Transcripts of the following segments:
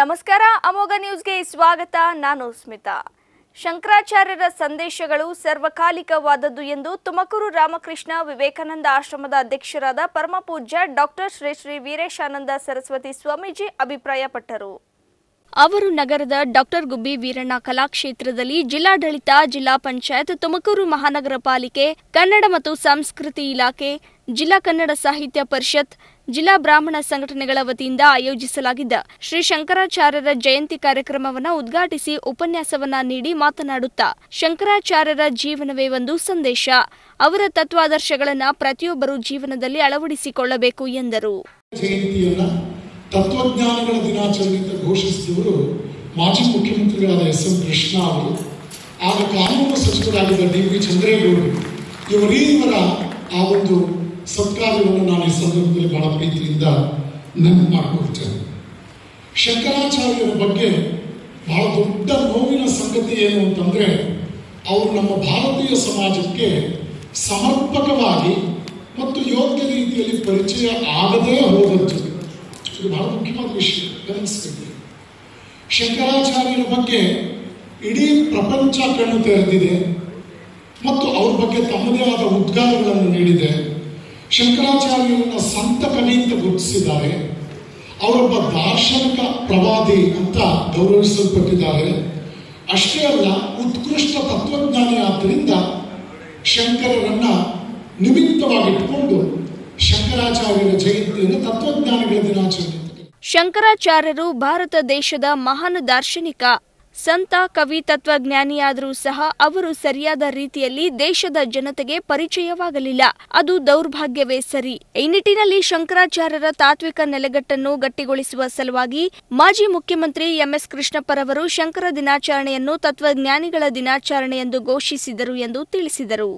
ನಮಸ್ಕಾರ ಅಮೋಘ ನ್ಯೂಸ್ಗೆ ಸ್ವಾಗತ ನಾನು ಸ್ಮಿತಾ ಶಂಕರಾಚಾರ್ಯರ ಸಂದೇಶಗಳು ಸರ್ವಕಾಲಿಕವಾದದ್ದು ಎಂದು ತುಮಕೂರು ರಾಮಕೃಷ್ಣ ವಿವೇಕಾನಂದ ಆಶ್ರಮದ ಅಧ್ಯಕ್ಷರಾದ ಪರಮಪೂಜ್ಯ ಡಾಕ್ಟರ್ ಶ್ರೀ ಶ್ರೀ ವೀರೇಶಾನಂದ ಸರಸ್ವತಿ ಸ್ವಾಮೀಜಿ ಅಭಿಪ್ರಾಯಪಟ್ಟರು ಅವರು ನಗರದ ಡಾಕ್ಟರ್ ಗುಬ್ಬಿ ವೀರಣ್ಣ ಕಲಾಕ್ಷೇತ್ರದಲ್ಲಿ ಜಿಲ್ಲಾಡಳಿತ ಜಿಲ್ಲಾ ಪಂಚಾಯತ್ ತುಮಕೂರು ಮಹಾನಗರ ಪಾಲಿಕೆ ಕನ್ನಡ ಮತ್ತು ಸಂಸ್ಕೃತಿ ಇಲಾಖೆ ಜಿಲ್ಲಾ ಕನ್ನಡ ಸಾಹಿತ್ಯ ಪರಿಷತ್ ಜಿಲ್ಲಾ ಬ್ರಾಹ್ಮಣ ಸಂಘಟನೆಗಳ ವತಿಯಿಂದ ಆಯೋಜಿಸಲಾಗಿದ್ದ ಶ್ರೀ ಶಂಕರಾಚಾರ್ಯರ ಜಯಂತಿ ಕಾರ್ಯಕ್ರಮವನ್ನು ಉದ್ಘಾಟಿಸಿ ಉಪನ್ಯಾಸವನ್ನ ನೀಡಿ ಮಾತನಾಡುತ್ತಾ ಶಂಕರಾಚಾರ್ಯರ ಜೀವನವೇ ಒಂದು ಸಂದೇಶ ಅವರ ತತ್ವಾದರ್ಶಗಳನ್ನು ಪ್ರತಿಯೊಬ್ಬರು ಜೀವನದಲ್ಲಿ ಅಳವಡಿಸಿಕೊಳ್ಳಬೇಕು ಎಂದರು ಜಯಂತಿಯನ್ನ ತತ್ವಜ್ಞಾನಿಗಳ ದಿನಾಚರಣೆ ಅಂತ ಘೋಷಿಸಿದವರು ಮಾಜಿ ಮುಖ್ಯಮಂತ್ರಿಗಳಾದ ಎಸ್ ಎಂ ಕೃಷ್ಣ ಅವರು ಆಗ ಕಾನೂನು ಸಚಿವರಾಗಿದ್ದ ಡಿ ವಿ ಚಂದ್ರೇಗೌಡರು ಇವರೀವರ ಆ ಒಂದು ಸತ್ಕಾರ್ಯವನ್ನು ನಾನು ಈ ಸಂದರ್ಭದಲ್ಲಿ ಬಹಳ ಪ್ರೀತಿಯಿಂದ ನೆನಪು ಮಾಡಿಕೊಳ್ತೇನೆ ಶಂಕರಾಚಾರ್ಯರ ಬಗ್ಗೆ ಬಹಳ ದೊಡ್ಡ ನೋವಿನ ಸಂಗತಿ ಏನು ಅಂತಂದ್ರೆ ಅವರು ನಮ್ಮ ಭಾರತೀಯ ಸಮಾಜಕ್ಕೆ ಸಮರ್ಪಕವಾಗಿ ಮತ್ತು ಯೋಗ್ಯ ರೀತಿಯಲ್ಲಿ ಪರಿಚಯ ಆಗದೇ ಹೋದದ್ದು ಇದು ಬಹಳ ಮುಖ್ಯವಾದ ವಿಷಯ ಗಮನಿಸಬೇಕು ಶಂಕರಾಚಾರ್ಯರ ಬಗ್ಗೆ ಇಡೀ ಪ್ರಪಂಚ ಕಣ್ಣು ತೆರೆದಿದೆ ಮತ್ತು ಅವ್ರ ಬಗ್ಗೆ ತಮ್ಮದೇ ಆದ ಉದ್ಗಾರಗಳನ್ನು ನೀಡಿದೆ ಶಂಕರಾಚಾರ್ಯರನ್ನ ಸಂತ ಕವಿ ಅಂತ ಗುರುತಿಸಿದ್ದಾರೆ ಅವರೊಬ್ಬ ದಾರ್ಶನಿಕ ಪ್ರವಾದಿ ಅಂತ ಗೌರವಿಸಲ್ಪಟ್ಟಿದ್ದಾರೆ ಅಷ್ಟೇ ಅಲ್ಲ ಉತ್ಕೃಷ್ಟ ತತ್ವಜ್ಞಾನಿ ಆದ್ದರಿಂದ ಶಂಕರರನ್ನ ನಿಮಿತ್ತವಾಗಿಟ್ಟುಕೊಂಡು ಶಂಕರಾಚಾರ್ಯರ ಜಯಂತಿಯನ್ನು ತತ್ವಜ್ಞಾನಿಗಳ ದಿನಾಚರಣೆ ಅಂತ ಕರೀತಾರೆ. ಶಂಕರಾಚಾರ್ಯರು ಭಾರತ ದೇಶದ ಮಹಾನ್ ದಾರ್ಶನಿಕ ಸಂತ ಕವಿ ತತ್ವಜ್ಞಾನಿಯಾದರೂ ಸಹ ಅವರು ಸರಿಯಾದ ರೀತಿಯಲ್ಲಿ ದೇಶದ ಜನತೆಗೆ ಪರಿಚಯವಾಗಲಿಲ್ಲ ಅದು ದೌರ್ಭಾಗ್ಯವೇ ಸರಿ ಈ ನಿಟ್ಟಿನಲ್ಲಿ ಶಂಕರಾಚಾರ್ಯರ ತಾತ್ವಿಕ ನೆಲೆಗಟ್ಟನ್ನು ಗಟ್ಟಿಗೊಳಿಸುವ ಸಲುವಾಗಿ ಮಾಜಿ ಮುಖ್ಯಮಂತ್ರಿ ಎಂಎಸ್ ಕೃಷ್ಣಪ್ಪರವರು ಶಂಕರ ದಿನಾಚರಣೆಯನ್ನು ತತ್ವಜ್ಞಾನಿಗಳ ದಿನಾಚರಣೆ ಎಂದು ಘೋಷಿಸಿದರು ಎಂದು ತಿಳಿಸಿದರು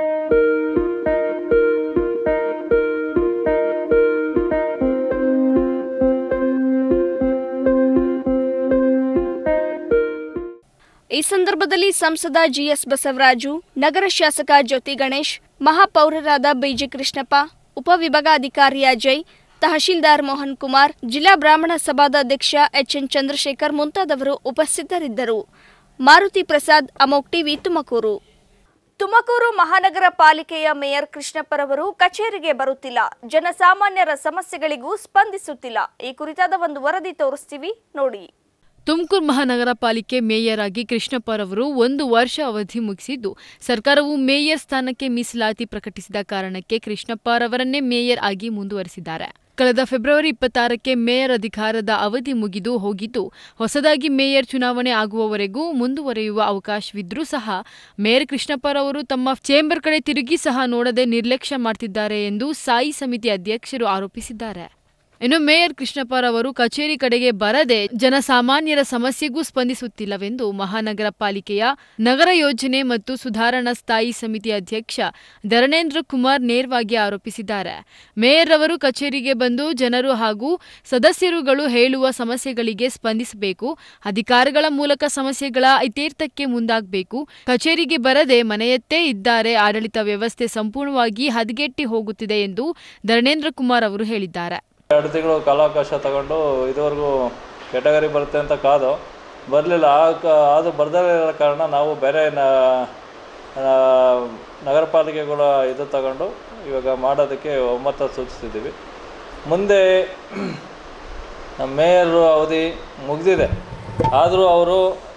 ಈ ಸಂದರ್ಭದಲ್ಲಿ ಸಂಸದ ಜಿಎಸ್ ಬಸವರಾಜು ನಗರ ಶಾಸಕ ಜ್ಯೋತಿ ಗಣೇಶ್ ಮಹಾಪೌರರಾದ ಬಿಜಿ ಕೃಷ್ಣಪ್ಪ ಉಪವಿಭಾಗಾಧಿಕಾರಿ ಅಜಯ್ ತಹಶೀಲ್ದಾರ್ ಮೋಹನ್ ಕುಮಾರ್ ಜಿಲ್ಲಾ ಬ್ರಾಹ್ಮಣ ಸಭಾದ ಅಧ್ಯಕ್ಷ ಎಚ್ಎನ್ ಚಂದ್ರಶೇಖರ್ ಮುಂತಾದವರು ಉಪಸ್ಥಿತರಿದ್ದರು ಮಾರುತಿ ಪ್ರಸಾದ್ ಅಮೋಕ್ ಟಿವಿ ತುಮಕೂರು ತುಮಕೂರು ಮಹಾನಗರ ಪಾಲಿಕೆಯ ಮೇಯರ್ ಕೃಷ್ಣಪ್ಪರವರು ಕಚೇರಿಗೆ ಬರುತ್ತಿಲ್ಲ ಜನಸಾಮಾನ್ಯರ ಸಮಸ್ಯೆಗಳಿಗೂ ಸ್ಪಂದಿಸುತ್ತಿಲ್ಲ ಈ ಕುರಿತಾದ ಒಂದು ವರದಿ ತೋರಿಸ್ತೀವಿ ನೋಡಿ ತುಮಕೂರು ಮಹಾನಗರ ಪಾಲಿಕೆ ಮೇಯರ್ ಆಗಿ ಕೃಷ್ಣಪ್ಪರವರು ಒಂದು ವರ್ಷ ಅವಧಿ ಮುಗಿಸಿದ್ದು ಸರ್ಕಾರವು ಮೇಯರ್ ಸ್ಥಾನಕ್ಕೆ ಮೀಸಲಾತಿ ಪ್ರಕಟಿಸಿದ ಕಾರಣಕ್ಕೆ ಕೃಷ್ಣಪ್ಪರವರನ್ನೇ ಮೇಯರ್ ಆಗಿ ಮುಂದುವರೆಸಿದ್ದಾರೆ ಕಳೆದ ಫೆಬ್ರವರಿ ಇಪ್ಪತ್ತಾರಕ್ಕೆ ಮೇಯರ್ ಅಧಿಕಾರದ ಅವಧಿ ಮುಗಿದು ಹೋಗಿದ್ದು ಹೊಸದಾಗಿ ಮೇಯರ್ ಚುನಾವಣೆ ಆಗುವವರೆಗೂ ಮುಂದುವರೆಯುವ ಅವಕಾಶವಿದ್ರೂ ಸಹ ಮೇಯರ್ ಕೃಷ್ಣಪ್ಪರವರು ತಮ್ಮ ಚೇಂಬರ್ ಕಡೆ ತಿರುಗಿ ಸಹ ನೋಡದೆ ನಿರ್ಲಕ್ಷ್ಯ ಮಾಡ್ತಿದ್ದಾರೆ ಎಂದು ಸಾಯಿ ಸಮಿತಿ ಅಧ್ಯಕ್ಷರು ಆರೋಪಿಸಿದ್ದಾರೆ ಇನ್ನು ಮೇಯರ್ ಕೃಷ್ಣಪ್ಪರವರು ಕಚೇರಿ ಕಡೆಗೆ ಬರದೆ ಜನಸಾಮಾನ್ಯರ ಸಮಸ್ಯೆಗೂ ಸ್ಪಂದಿಸುತ್ತಿಲ್ಲವೆಂದು ಮಹಾನಗರ ಪಾಲಿಕೆಯ ನಗರ ಯೋಜನೆ ಮತ್ತು ಸುಧಾರಣಾ ಸ್ಥಾಯಿ ಸಮಿತಿ ಅಧ್ಯಕ್ಷ ಧರಣೇಂದ್ರ ಕುಮಾರ್ ನೇರವಾಗಿ ಆರೋಪಿಸಿದ್ದಾರೆ ಮೇಯರ್ ಅವರು ಕಚೇರಿಗೆ ಬಂದು ಜನರು ಹಾಗೂ ಸದಸ್ಯರುಗಳು ಹೇಳುವ ಸಮಸ್ಯೆಗಳಿಗೆ ಸ್ಪಂದಿಸಬೇಕು ಅಧಿಕಾರಿಗಳ ಮೂಲಕ ಸಮಸ್ಯೆಗಳ ಇತ್ಯರ್ಥಕ್ಕೆ ಮುಂದಾಗಬೇಕು ಕಚೇರಿಗೆ ಬರದೆ ಮನೆಯತ್ತೇ ಇದ್ದಾರೆ ಆಡಳಿತ ವ್ಯವಸ್ಥೆ ಸಂಪೂರ್ಣವಾಗಿ ಹದಗೆಟ್ಟಿ ಹೋಗುತ್ತಿದೆ ಎಂದು ಧರಣೇಂದ್ರ ಕುಮಾರ್ ಅವರು ಹೇಳಿದ್ದಾರೆ ಎರಡು ತಿಂಗಳು ಕಾಲಾವಕಾಶ ತಗೊಂಡು ಇದುವರೆಗೂ ಕೆಟಗರಿ ಬರುತ್ತೆ ಅಂತ ಕಾದು ಬರಲಿಲ್ಲ ಆ ಕ ಅದು ಬರ್ದೇ ಇರೋ ಕಾರಣ ನಾವು ಬೇರೆ ನ ಆ, ನಗರ ಪಾಲಿಕೆಗಳ ಇದು ತಗೊಂಡು ಇವಾಗ ಮಾಡೋದಕ್ಕೆ ಒಮ್ಮತ ಸೂಚಿಸಿದ್ದೀವಿ ಮುಂದೆ ನಮ್ಮ ಮೇಯರು ಅವಧಿ ಮುಗಿದಿದೆ ಆದರೂ ಅವರು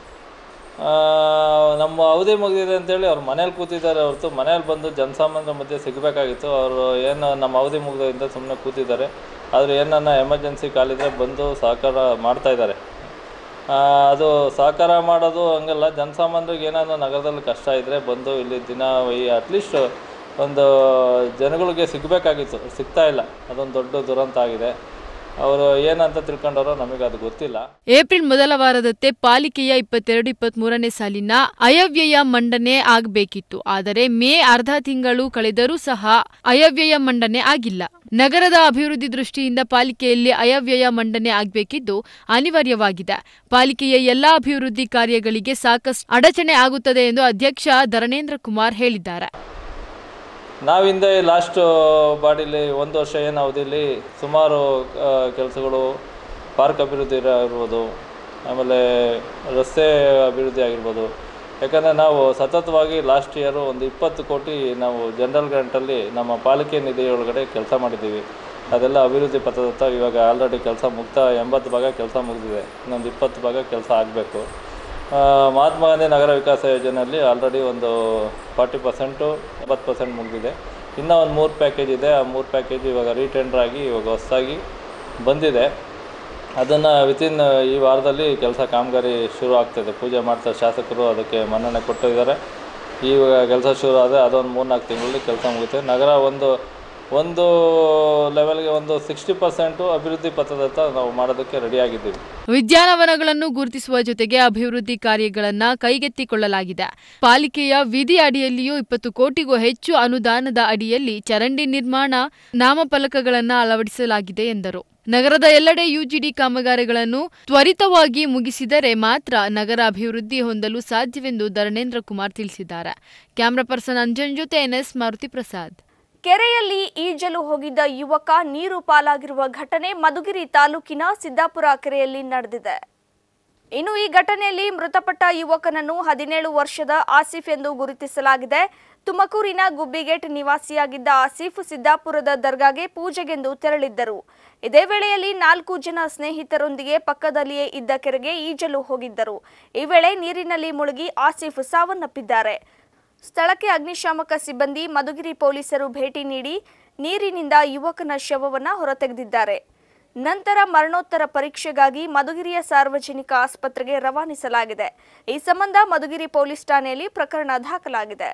ನಮ್ಮ ಅವಧಿ ಮುಗಿದಿದೆ ಅಂತೇಳಿ ಅವ್ರು ಮನೇಲಿ ಕೂತಿದ್ದಾರೆ ಹೊರತು ಮನೇಲಿ ಬಂದು ಜನಸಾಮಾನ್ಯರ ಮಧ್ಯೆ ಸಿಗಬೇಕಾಗಿತ್ತು ಅವರು ಏನು ನಮ್ಮ ಅವಧಿ ಮುಗಿದಿಂದ ಸುಮ್ಮನೆ ಕೂತಿದ್ದಾರೆ ಆದರೆ ಏನನ್ನ ಎಮರ್ಜೆನ್ಸಿ ಕಾಲಿದ್ರೆ ಬಂದು ಸಹಕಾರ ಮಾಡ್ತಾ ಇದ್ದಾರೆ ಆ, ಅದು ಸಹಕಾರ ಮಾಡೋದು ಹಂಗಲ್ಲ ಜನಸಾಮಾನ್ಯರಿಗೆ ಏನಾದ್ರು ನಗರದಲ್ಲಿ ಕಷ್ಟ ಇದ್ದರೆ ಬಂದು ಇಲ್ಲಿ ದಿನ ಈ ಅಟ್ಲೀಸ್ಟ್ ಒಂದು ಜನಗಳಿಗೆ ಸಿಗಬೇಕಾಗಿತ್ತು ಸಿಗ್ತಾ ಇಲ್ಲ ಅದೊಂದು ದೊಡ್ಡ ದುರಂತ ಆಗಿದೆ ಅವರು ಏನಂತ ತಿಳ್ಕೊಂಡಾರೋ ನಮಗೆ ಅದು ಗೊತ್ತಿಲ್ಲ ಏಪ್ರಿಲ್ ಮೊದಲ ವಾರದತ್ತೆ ಪಾಲಿಕೆಯ ಇಪ್ಪತ್ತೆರಡು ಇಪ್ಪತ್ಮೂರನೇ ಸಾಲಿನ ಅಯವ್ಯಯ ಮಂಡನೆ ಆಗಬೇಕಿತ್ತು ಆದರೆ ಮೇ ಅರ್ಧ ತಿಂಗಳು ಕಳೆದರೂ ಸಹ ಅಯವ್ಯಯ ಮಂಡನೆ ಆಗಿಲ್ಲ ನಗರದ ಅಭಿವೃದ್ಧಿ ದೃಷ್ಟಿಯಿಂದ ಪಾಲಿಕೆಯಲ್ಲಿ ಅಯವ್ಯಯ ಮಂಡನೆ ಆಗಬೇಕಿದ್ದು ಅನಿವಾರ್ಯವಾಗಿದೆ ಪಾಲಿಕೆಯ ಎಲ್ಲಾ ಅಭಿವೃದ್ಧಿ ಕಾರ್ಯಗಳಿಗೆ ಸಾಕಷ್ಟು ಅಡಚಣೆ ಆಗುತ್ತದೆ ಎಂದು ಅಧ್ಯಕ್ಷ ಧರಣೇಂದ್ರ ಕುಮಾರ್ ಹೇಳಿದ್ದಾರೆ ನಾವು ಹಿಂದೆ ಲಾಸ್ಟ್ ಬಾಡಿಲಿ ಒಂದು ವರ್ಷ ಏನು ಅವಧಿಯಲ್ಲಿ ಸುಮಾರು ಕೆಲಸಗಳು ಪಾರ್ಕ್ ಅಭಿವೃದ್ಧಿ ಇರ್ಬೋದು ಆಮೇಲೆ ರಸ್ತೆ ಅಭಿವೃದ್ಧಿ ಆಗಿರ್ಬೋದು ಯಾಕಂದರೆ ನಾವು ಸತತವಾಗಿ ಲಾಸ್ಟ್ ಇಯರು ಒಂದು ಇಪ್ಪತ್ತು ಕೋಟಿ ನಾವು ಜನರಲ್ ಗ್ರಾಂಟಲ್ಲಿ ನಮ್ಮ ಪಾಲಿಕೆ ನಿಧಿ ಒಳಗಡೆ ಕೆಲಸ ಮಾಡಿದ್ದೀವಿ ಅದೆಲ್ಲ ಅಭಿವೃದ್ಧಿ ಪಥದತ್ತ ಇವಾಗ ಆಲ್ರೆಡಿ ಕೆಲಸ ಮುಕ್ತ ಎಂಬತ್ತು ಭಾಗ ಕೆಲಸ ಮುಗಿದಿದೆ ಇನ್ನೊಂದು ಇಪ್ಪತ್ತು ಭಾಗ ಕೆಲಸ ಆಗಬೇಕು ಮಹಾತ್ಮ ಗಾಂಧಿ ನಗರ ವಿಕಾಸ ಯೋಜನೆಯಲ್ಲಿ ಆಲ್ರೆಡಿ ಒಂದು ಫಾರ್ಟಿ ಪರ್ಸೆಂಟು ಎಂಬತ್ತು ಪರ್ಸೆಂಟ್ ಮುಗಿದಿದೆ ಇನ್ನೂ ಒಂದು ಮೂರು ಪ್ಯಾಕೇಜ್ ಇದೆ ಆ ಮೂರು ಪ್ಯಾಕೇಜ್ ಇವಾಗ ರೀಟೆಂಡರ್ ಆಗಿ ಇವಾಗ ಹೊಸದಾಗಿ ಬಂದಿದೆ ಅದನ್ನು ವಿತಿನ್ ಈ ವಾರದಲ್ಲಿ ಕೆಲಸ ಕಾಮಗಾರಿ ಶುರು ಆಗ್ತದೆ ಪೂಜೆ ಮಾಡ್ತಾರೆ ಶಾಸಕರು ಅದಕ್ಕೆ ಮನ್ನಣೆ ಕೊಟ್ಟಿದ್ದಾರೆ ಈಗ ಕೆಲಸ ಶುರು ಆದರೆ ಅದೊಂದು ಮೂರ್ನಾಲ್ಕು ತಿಂಗಳಲ್ಲಿ ಕೆಲಸ ಮುಗುತ್ತೆ ನಗರ ಒಂದು ಒಂದು ಲೆವೆಲ್ಗೆ ಒಂದು ಸಿಕ್ಸ್ಟಿ ಪರ್ಸೆಂಟು ಅಭಿವೃದ್ಧಿ ಪಥದತ್ತ ನಾವು ಮಾಡೋದಕ್ಕೆ ರೆಡಿಯಾಗಿದ್ದೀವಿ ಉದ್ಯಾನವನಗಳನ್ನು ಗುರುತಿಸುವ ಜೊತೆಗೆ ಅಭಿವೃದ್ಧಿ ಕಾರ್ಯಗಳನ್ನ ಕೈಗೆತ್ತಿಕೊಳ್ಳಲಾಗಿದೆ ಪಾಲಿಕೆಯ ವಿಧಿ ಅಡಿಯಲ್ಲಿಯೂ ಇಪ್ಪತ್ತು ಕೋಟಿಗೂ ಹೆಚ್ಚು ಅನುದಾನದ ಅಡಿಯಲ್ಲಿ ಚರಂಡಿ ನಿರ್ಮಾಣ ನಾಮಫಲಕಗಳನ್ನು ಅಳವಡಿಸಲಾಗಿದೆ ಎಂದರು ನಗರದ ಎಲ್ಲೆಡೆ ಯುಜಿಡಿ ಕಾಮಗಾರಿಗಳನ್ನು ತ್ವರಿತವಾಗಿ ಮುಗಿಸಿದರೆ ಮಾತ್ರ ನಗರ ಅಭಿವೃದ್ಧಿ ಹೊಂದಲು ಸಾಧ್ಯವೆಂದು ಧರಣೇಂದ್ರ ಕುಮಾರ್ ತಿಳಿಸಿದ್ದಾರೆ ಕ್ಯಾಮರಾ ಪರ್ಸನ್ ಅಂಜನ್ ಜೊತೆ ಎನ್ಎಸ್ ಮಾರುತಿ ಪ್ರಸಾದ್ ಕೆರೆಯಲ್ಲಿ ಈಜಲು ಹೋಗಿದ್ದ ಯುವಕ ನೀರು ಪಾಲಾಗಿರುವ ಘಟನೆ ಮಧುಗಿರಿ ತಾಲೂಕಿನ ಸಿದ್ದಾಪುರ ಕೆರೆಯಲ್ಲಿ ನಡೆದಿದೆ ಇನ್ನು ಈ ಘಟನೆಯಲ್ಲಿ ಮೃತಪಟ್ಟ ಯುವಕನನ್ನು ಹದಿನೇಳು ವರ್ಷದ ಆಸಿಫ್ ಎಂದು ಗುರುತಿಸಲಾಗಿದೆ ತುಮಕೂರಿನ ಗುಬ್ಬಿಗೇಟ್ ನಿವಾಸಿಯಾಗಿದ್ದ ಆಸಿಫ್ ಸಿದ್ದಾಪುರದ ದರ್ಗಾಗೆ ಪೂಜೆಗೆಂದು ತೆರಳಿದ್ದರು ಇದೇ ವೇಳೆಯಲ್ಲಿ ನಾಲ್ಕು ಜನ ಸ್ನೇಹಿತರೊಂದಿಗೆ ಪಕ್ಕದಲ್ಲಿಯೇ ಇದ್ದ ಕೆರೆಗೆ ಈಜಲು ಹೋಗಿದ್ದರು ಈ ವೇಳೆ ನೀರಿನಲ್ಲಿ ಮುಳುಗಿ ಆಸಿಫ್ ಸಾವನ್ನಪ್ಪಿದ್ದಾರೆ ಸ್ಥಳಕ್ಕೆ ಅಗ್ನಿಶಾಮಕ ಸಿಬ್ಬಂದಿ ಮಧುಗಿರಿ ಪೊಲೀಸರು ಭೇಟಿ ನೀಡಿ ನೀರಿನಿಂದ ಯುವಕನ ಶವವನ್ನ ಹೊರತೆಗೆದಿದ್ದಾರೆ ನಂತರ ಮರಣೋತ್ತರ ಪರೀಕ್ಷೆಗಾಗಿ ಮಧುಗಿರಿಯ ಸಾರ್ವಜನಿಕ ಆಸ್ಪತ್ರೆಗೆ ರವಾನಿಸಲಾಗಿದೆ ಈ ಸಂಬಂಧ ಮಧುಗಿರಿ ಪೊಲೀಸ್ ಠಾಣೆಯಲ್ಲಿ ಪ್ರಕರಣ ದಾಖಲಾಗಿದೆ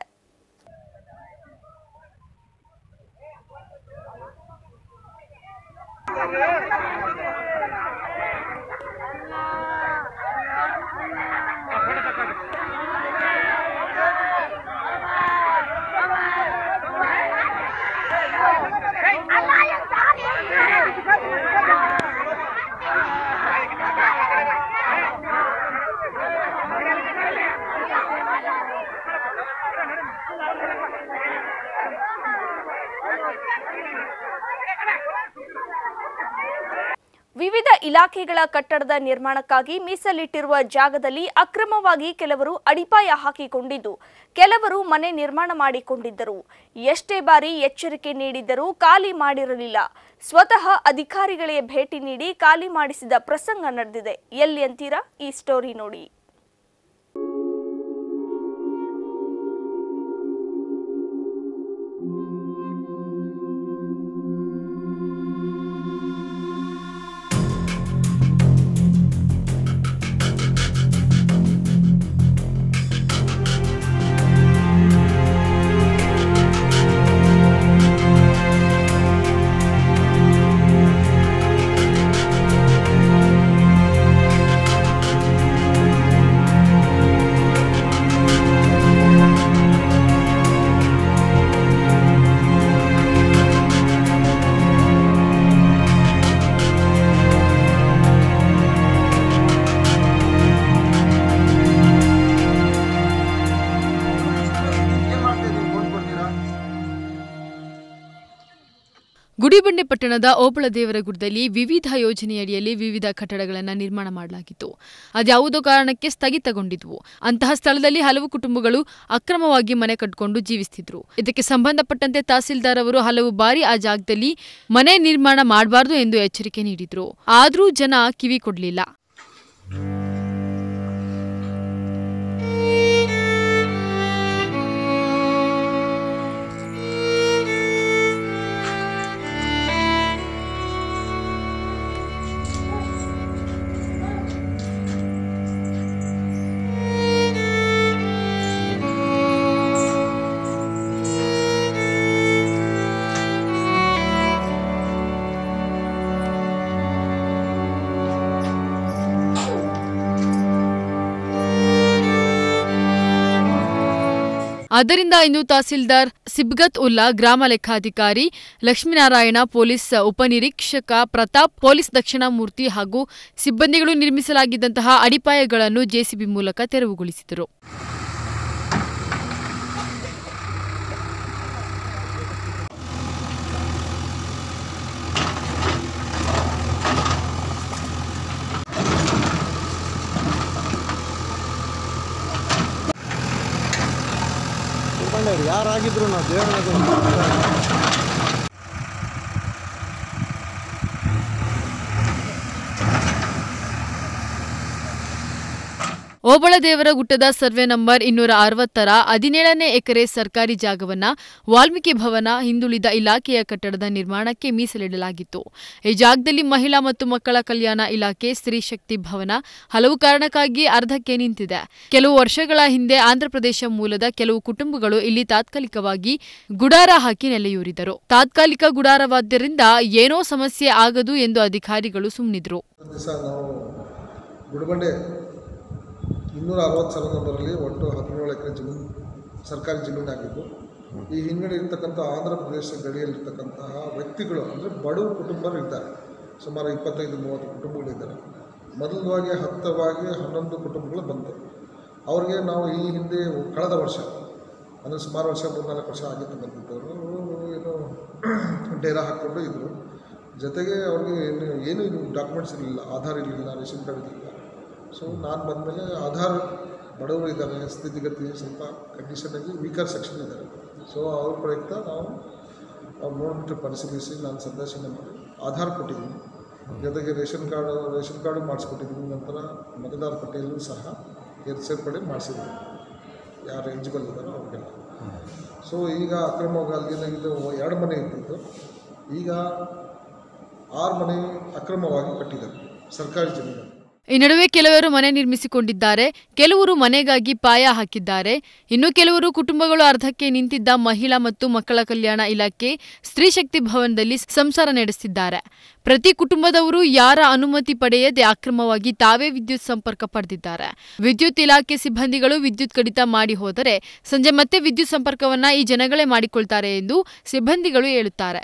ವಿವಿಧ ಇಲಾಖೆಗಳ ಕಟ್ಟಡದ ನಿರ್ಮಾಣಕ್ಕಾಗಿ ಮೀಸಲಿಟ್ಟಿರುವ ಜಾಗದಲ್ಲಿ ಅಕ್ರಮವಾಗಿ ಕೆಲವರು ಅಡಿಪಾಯ ಹಾಕಿಕೊಂಡಿದ್ದು ಕೆಲವರು ಮನೆ ನಿರ್ಮಾಣ ಮಾಡಿಕೊಂಡಿದ್ದರು ಎಷ್ಟೇ ಬಾರಿ ಎಚ್ಚರಿಕೆ ನೀಡಿದ್ದರೂ ಖಾಲಿ ಮಾಡಿರಲಿಲ್ಲ ಸ್ವತಃ ಅಧಿಕಾರಿಗಳೇ ಭೇಟಿ ನೀಡಿ ಖಾಲಿ ಮಾಡಿಸಿದ ಪ್ರಸಂಗ ನಡೆದಿದೆ ಎಲ್ಲಿ ಅಂತೀರಾ ಈ ಸ್ಟೋರಿ ನೋಡಿ ಗುಡಿಬಂಡೆ ಪಟ್ಟಣದ ಓಬಳ ದೇವರ ಗುಡ್ಡದಲ್ಲಿ ವಿವಿಧ ಯೋಜನೆಯಡಿಯಲ್ಲಿ ವಿವಿಧ ಕಟ್ಟಡಗಳನ್ನು ನಿರ್ಮಾಣ ಮಾಡಲಾಗಿತ್ತು ಅದ್ಯಾವುದೋ ಕಾರಣಕ್ಕೆ ಸ್ಥಗಿತಗೊಂಡಿದ್ವು ಅಂತಹ ಸ್ಥಳದಲ್ಲಿ ಹಲವು ಕುಟುಂಬಗಳು ಅಕ್ರಮವಾಗಿ ಮನೆ ಕಟ್ಟಿಕೊಂಡು ಜೀವಿಸ್ತಿದ್ರು ಇದಕ್ಕೆ ಸಂಬಂಧಪಟ್ಟಂತೆ ತಹಸೀಲ್ದಾರ್ ಅವರು ಹಲವು ಬಾರಿ ಆ ಜಾಗದಲ್ಲಿ ಮನೆ ನಿರ್ಮಾಣ ಮಾಡಬಾರದು ಎಂದು ಎಚ್ಚರಿಕೆ ನೀಡಿದ್ರು ಆದರೂ ಜನ ಕಿವಿ ಕೊಡಲಿಲ್ಲ ಆದ್ದರಿಂದ ಇಂದು ತಹಸೀಲ್ದಾರ್ ಸಿಬ್ಗತ್ ಉಲ್ಲಾ ಗ್ರಾಮ ಲೆಕ್ಕಾಧಿಕಾರಿ ಲಕ್ಷ್ಮೀನಾರಾಯಣ ಪೊಲೀಸ್ ಉಪನಿರೀಕ್ಷಕ ಪ್ರತಾಪ್ ಪೊಲೀಸ್ ದಕ್ಷಿಣಾಮೂರ್ತಿ ಹಾಗೂ ಸಿಬ್ಬಂದಿಗಳು ನಿರ್ಮಿಸಲಾಗಿದ್ದಂತಹ ಅಡಿಪಾಯಗಳನ್ನು ಜೆಸಿಬಿ ಮೂಲಕ ತೆರವುಗೊಳಿಸಿದರು ಒಳ್ಳೆಯವರು ಯಾರಾಗಿದ್ರು ನಾವು ದೇವರ ಓಬಳದೇವರ ಗುಟ್ಟದ ಸರ್ವೆ ನಂಬರ್ ಇನ್ನೂರ ಅರವತ್ತರ ಹದಿನೇಳನೇ ಎಕರೆ ಸರ್ಕಾರಿ ಜಾಗವನ್ನ ವಾಲ್ಮೀಕಿ ಭವನ ಹಿಂದುಳಿದ ಇಲಾಖೆಯ ಕಟ್ಟಡದ ನಿರ್ಮಾಣಕ್ಕೆ ಮೀಸಲಿಡಲಾಗಿತ್ತು ಈ ಜಾಗದಲ್ಲಿ ಮಹಿಳಾ ಮತ್ತು ಮಕ್ಕಳ ಕಲ್ಯಾಣ ಇಲಾಖೆ ಸ್ತ್ರೀ ಶಕ್ತಿ ಭವನ ಹಲವು ಕಾರಣಕ್ಕಾಗಿ ಅರ್ಧಕ್ಕೆ ನಿಂತಿದೆ ಕೆಲವು ವರ್ಷಗಳ ಹಿಂದೆ ಆಂಧ್ರಪ್ರದೇಶ ಮೂಲದ ಕೆಲವು ಕುಟುಂಬಗಳು ಇಲ್ಲಿ ತಾತ್ಕಾಲಿಕವಾಗಿ ಗುಡಾರ ಹಾಕಿ ನೆಲೆಯೂರಿದರು ತಾತ್ಕಾಲಿಕ ಗುಡಾರವಾದ್ದರಿಂದ ಏನೋ ಸಮಸ್ಯೆ ಆಗದು ಎಂದು ಅಧಿಕಾರಿಗಳು ಸುಮ್ಮನಿದ್ರು ದಿವಸ ನಾವು ಗುಡಿಬಂಡೆ ಇನ್ನೂರ ಅರವತ್ತು ಸಾವಿರ ನಂಬರಲ್ಲಿ ಒಟ್ಟು ಹದಿನೇಳು ಎಕರೆ ಜಮೀನು ಸರ್ಕಾರಿ ಜಮೀನಾಗಿದ್ದು ಈ ಹಿಂಗಡೆ ಇರ್ತಕ್ಕಂಥ ಆಂಧ್ರ ಪ್ರದೇಶ ಗಡಿಯಲ್ಲಿರ್ತಕ್ಕಂತಹ ವ್ಯಕ್ತಿಗಳು ಅಂದರೆ ಬಡವ ಕುಟುಂಬರು ಇದ್ದಾರೆ ಸುಮಾರು ಇಪ್ಪತ್ತೈದು ಮೂವತ್ತು ಕುಟುಂಬಗಳಿದ್ದಾರೆ ಮೊದಲವಾಗಿ ಹತ್ತವಾಗಿ ಹನ್ನೊಂದು ಕುಟುಂಬಗಳು ಬಂತು ಅವ್ರಿಗೆ ನಾವು ಈ ಹಿಂದೆ ಕಳೆದ ವರ್ಷ ಅಂದರೆ ಸುಮಾರು ವರ್ಷ ಮೂರ್ನಾಲ್ಕು ವರ್ಷ ಆಗಿತ್ತು ಬಂದಿದ್ದವರು ಏನು ಡೇರಾ ಹಾಕ್ಕೊಂಡು ಇದ್ದರು ಜೊತೆಗೆ ಅವ್ರಿಗೆ ಏನು ಏನು ಡಾಕ್ಯುಮೆಂಟ್ಸ್ ಇರಲಿಲ್ಲ ಆಧಾರ್ ಇರಲಿಲ್ಲ ರೇಷನ್ ಕಾರ್ಡ್ ಇರಲಿಲ್ಲ ಸೊ ನಾನು ಬಂದಮೇಲೆ ಆಧಾರ್ ಬಡವರು ಇದ್ದಾರೆ ಸ್ಥಿತಿಗತಿ ಸ್ವಲ್ಪ ಕಂಡೀಷನಾಗಿ ವೀಕರ್ ಸೆಕ್ಷನ್ ಇದ್ದಾರೆ ಸೊ ಅವ್ರ ಪ್ರಯುಕ್ತ ನಾವು ಅವ್ರು ನೋಡಿಬಿಟ್ಟು ಪರಿಶೀಲಿಸಿ ನಾನು ಸಂದರ್ಶನ ಮಾಡಿ ಆಧಾರ್ ಕೊಟ್ಟಿದ್ದೀನಿ ಜೊತೆಗೆ ರೇಷನ್ ಕಾರ್ಡ್ ರೇಷನ್ ಕಾರ್ಡು ಮಾಡಿಸ್ಕೊಟ್ಟಿದ್ದೀನಿ ನಂತರ ಮತದಾರ ಪಟ್ಟಿಯಲ್ಲೂ ಸಹ ಏರ್ ಸೇರ್ಪಡೆ ಮಾಡಿಸಿದ್ದೀನಿ ಯಾರು ಎಲಿಜಿಬಲ್ ಇದ್ದಾರೋ ಅವ್ರಿಗೆಲ್ಲ ಸೊ ಈಗ ಅಕ್ರಮವಾಗಿ ಅಲ್ಲಿ ಏನಾಗಿದೆ ಎರಡು ಮನೆ ಇದ್ದಿದ್ದು ಈಗ ಆರು ಮನೆ ಅಕ್ರಮವಾಗಿ ಕಟ್ಟಿದ್ದಾರೆ ಸರ್ಕಾರಿ ಜಮೀನು ಈ ನಡುವೆ ಕೆಲವರು ಮನೆ ನಿರ್ಮಿಸಿಕೊಂಡಿದ್ದಾರೆ ಕೆಲವರು ಮನೆಗಾಗಿ ಪಾಯ ಹಾಕಿದ್ದಾರೆ ಇನ್ನು ಕೆಲವರು ಕುಟುಂಬಗಳು ಅರ್ಧಕ್ಕೆ ನಿಂತಿದ್ದ ಮಹಿಳಾ ಮತ್ತು ಮಕ್ಕಳ ಕಲ್ಯಾಣ ಇಲಾಖೆ ಸ್ತ್ರೀ ಶಕ್ತಿ ಭವನದಲ್ಲಿ ಸಂಸಾರ ನಡೆಸುತ್ತಿದ್ದಾರೆ ಪ್ರತಿ ಕುಟುಂಬದವರು ಯಾರ ಅನುಮತಿ ಪಡೆಯದೆ ಅಕ್ರಮವಾಗಿ ತಾವೇ ವಿದ್ಯುತ್ ಸಂಪರ್ಕ ಪಡೆದಿದ್ದಾರೆ ವಿದ್ಯುತ್ ಇಲಾಖೆ ಸಿಬ್ಬಂದಿಗಳು ವಿದ್ಯುತ್ ಕಡಿತ ಮಾಡಿ ಹೋದರೆ ಸಂಜೆ ಮತ್ತೆ ವಿದ್ಯುತ್ ಸಂಪರ್ಕವನ್ನ ಈ ಜನಗಳೇ ಮಾಡಿಕೊಳ್ತಾರೆ ಎಂದು ಸಿಬ್ಬಂದಿಗಳು ಹೇಳುತ್ತಾರೆ